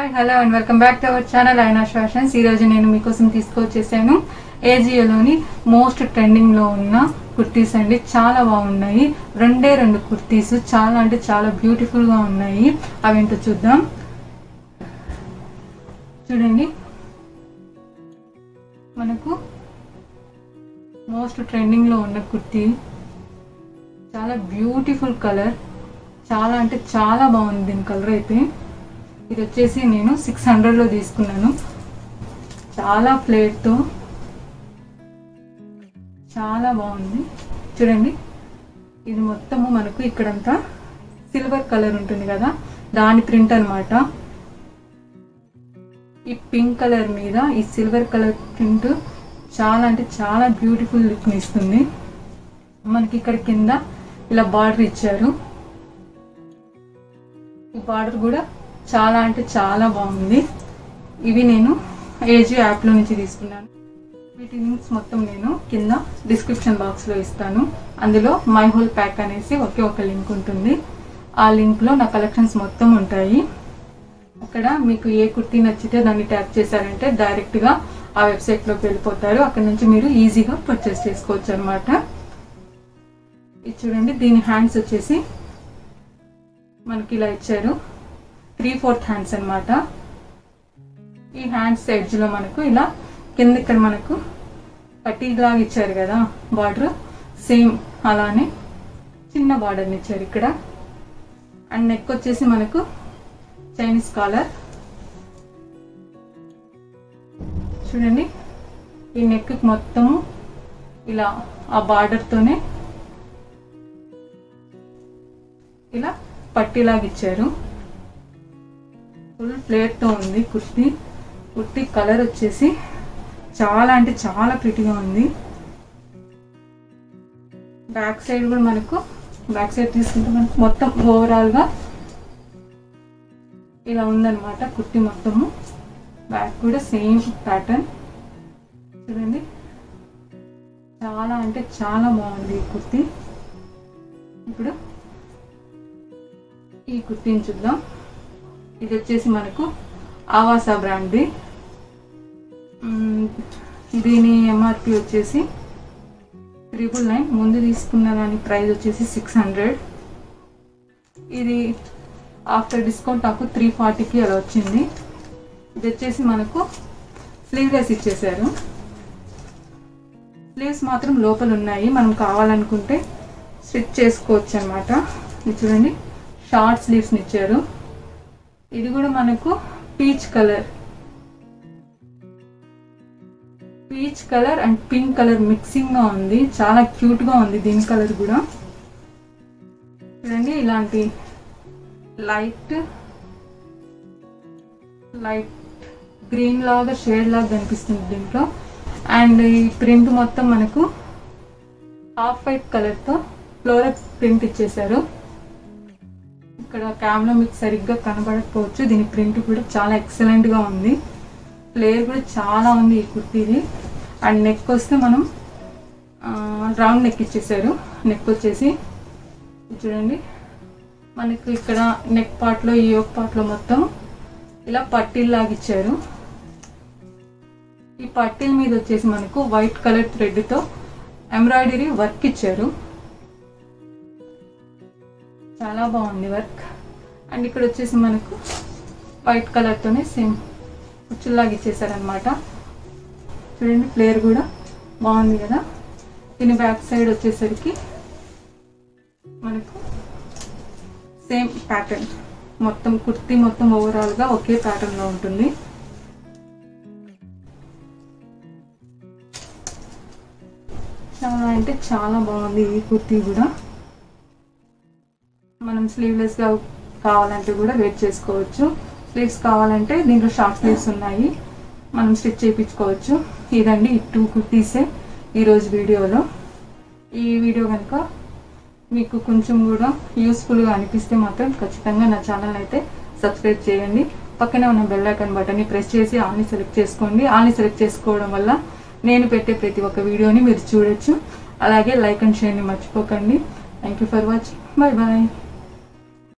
hi hello and welcome back to our channel Ainash fashions ఈరోజు నేను మీకోసం తీసుకొచ్చేసాను ఏజియోలోని మోస్ట్ ట్రెండింగ్లో ఉన్న కుర్తీస్ అండి చాలా బాగున్నాయి రెండే రెండు కుర్తీస్ చాలా అంటే చాలా బ్యూటిఫుల్గా ఉన్నాయి అవేంటో చూద్దాం చూడండి మనకు మోస్ట్ ట్రెండింగ్లో ఉన్న కుర్తీ చాలా బ్యూటిఫుల్ కలర్ చాలా అంటే చాలా బాగుంది దీని కలర్ అయితే ఇది వచ్చేసి నేను సిక్స్ హండ్రెడ్లో తీసుకున్నాను చాలా ప్లేట్తో చాలా బాగుంది చూడండి ఇది మొత్తము మనకు ఇక్కడంతా సిల్వర్ కలర్ ఉంటుంది కదా దాని ప్రింట్ అన్నమాట ఈ పింక్ కలర్ మీద ఈ సిల్వర్ కలర్ ప్రింట్ చాలా అంటే చాలా బ్యూటిఫుల్ లుక్ని ఇస్తుంది మనకి ఇక్కడ కింద ఇలా బార్డర్ ఇచ్చారు ఈ బార్డర్ కూడా చాలా అంటే చాలా బాగుంది ఇవి నేను ఏజీ యాప్లో నుంచి తీసుకున్నాను వీటి లింక్స్ మొత్తం నేను కింద డిస్క్రిప్షన్ బాక్స్లో ఇస్తాను అందులో మై హోల్ ప్యాక్ అనేసి ఒకే ఒక లింక్ ఉంటుంది ఆ లింక్లో నా కలెక్షన్స్ మొత్తం ఉంటాయి అక్కడ మీకు ఏ కుర్తీ నచ్చితే దాన్ని ట్యాప్ చేశారంటే డైరెక్ట్గా ఆ వెబ్సైట్లోకి వెళ్ళిపోతారు అక్కడ నుంచి మీరు ఈజీగా పర్చేస్ చేసుకోవచ్చు అనమాట ఇది చూడండి దీని హ్యాండ్స్ వచ్చేసి మనకి ఇలా ఇచ్చారు త్రీ ఫోర్త్ హ్యాండ్స్ అనమాట ఈ హ్యాండ్స్ ఎడ్జ్లో మనకు ఇలా కింద ఇక్కడ మనకు పట్టీలాగా ఇచ్చారు కదా బార్డర్ సేమ్ అలానే చిన్న బార్డర్ని ఇచ్చారు ఇక్కడ అండ్ నెక్ వచ్చేసి మనకు చైనీస్ కాలర్ చూడండి ఈ నెక్ మొత్తము ఇలా ఆ బార్డర్తోనే ఇలా పట్టీలాగా ఇచ్చారు ఫుల్ ప్లేట్తో ఉంది కుర్తీ కుర్తీ కలర్ వచ్చేసి చాలా అంటే చాలా ప్రిటిగా ఉంది బ్యాక్ సైడ్ కూడా మనకు బ్యాక్ సైడ్ తీసుకుంటే మనకు మొత్తం ఓవరాల్గా ఇలా ఉందన్నమాట కుర్తీ మొత్తము బ్యాక్ కూడా సేమ్ ప్యాటర్న్ చూడండి చాలా అంటే చాలా బాగుంది ఈ కుర్తీ ఇప్పుడు ఈ కుర్తీని చూద్దాం ఇది వచ్చేసి మనకు ఆవాసా బ్రాండ్ది మ్మ్, దీని ఎంఆర్పి వచ్చేసి ట్రిపుల్ నైన్ ముందు తీసుకున్న దాని ప్రైస్ వచ్చేసి సిక్స్ హండ్రెడ్ ఇది ఆఫ్టర్ డిస్కౌంట్ నాకు త్రీ ఫార్టీకి అలా వచ్చింది ఇది వచ్చేసి మనకు స్లీవ్లెస్ ఇచ్చేసారు స్లీవ్స్ మాత్రం లోపల ఉన్నాయి మనం కావాలనుకుంటే స్టిచ్ చేసుకోవచ్చు అనమాట ఇది చూడండి షార్ట్ స్లీవ్స్ని ఇచ్చారు ఇది కూడా మనకు peach colour peach colour and pink colour mixing గా ఉంది చాలా క్యూట్ గా ఉంది దీని కలర్ కూడా చూడండి ఇలాంటి లైట్ లైట్ గ్రీన్ లాగా షేడ్ లాగా కనిపిస్తుంది దీంట్లో అండ్ ఈ ప్రింట్ మొత్తం మనకు హాఫ్ వైట్ కలర్తో ఫ్లోరల్ ప్రింట్ ఇచ్చేసారు ఇక్కడ క్యామ్లో మీకు సరిగ్గా కనబడకపోవచ్చు దీని ప్రింట్ కూడా చాలా ఎక్సలెంట్గా ఉంది ప్లేయర్ కూడా చాలా ఉంది ఈ కుర్తీది అండ్ నెక్ వస్తే మనం రౌండ్ నెక్ ఇచ్చేసారు నెక్ వచ్చేసి ఇది చూడండి మనకు ఇక్కడ నెక్ పార్ట్లో ఈ యొక్క పార్ట్లో మొత్తం ఇలా పట్టీల్లాగా ఇచ్చారు ఈ పట్టీల మీద వచ్చేసి మనకు వైట్ కలర్ థ్రెడ్తో ఎంబ్రాయిడరీ వర్క్ ఇచ్చారు చాలా బాగుంది వర్క్ అండ్ ఇక్కడ వచ్చేసి మనకు వైట్ కలర్తోనే సేమ్ కుచ్చుల్లాగా ఇచ్చేసారనమాట చూడండి ప్లేయర్ కూడా బాగుంది కదా దీని బ్యాక్ సైడ్ వచ్చేసరికి మనకు సేమ్ ప్యాటర్న్ మొత్తం కుర్తీ మొత్తం ఓవరాల్గా ఒకే ప్యాటర్న్లో ఉంటుంది చాలా అంటే చాలా బాగుంది ఈ కుర్తీ కూడా మనం స్లీవ్లెస్గా కావాలంటే కూడా వెయిట్ చేసుకోవచ్చు స్లీవ్స్ కావాలంటే దీంట్లో షార్ట్ స్లీవ్స్ ఉన్నాయి మనం స్టిచ్ చేయించుకోవచ్చు ఇదండి ఈ టూ కుర్తీసే ఈరోజు వీడియోలో ఈ వీడియో కనుక మీకు కొంచెం కూడా యూస్ఫుల్గా అనిపిస్తే మాత్రం ఖచ్చితంగా నా ఛానల్ అయితే సబ్స్క్రైబ్ చేయండి పక్కనే ఉన్న బెల్ ఐకాన్ బటన్ని ప్రెస్ చేసి ఆల్ని సెలెక్ట్ చేసుకోండి ఆల్ని సెలెక్ట్ చేసుకోవడం వల్ల నేను పెట్టే ప్రతి ఒక్క వీడియోని మీరు చూడొచ్చు అలాగే లైక్ అండ్ షేర్ని మర్చిపోకండి thank you for watching bye bye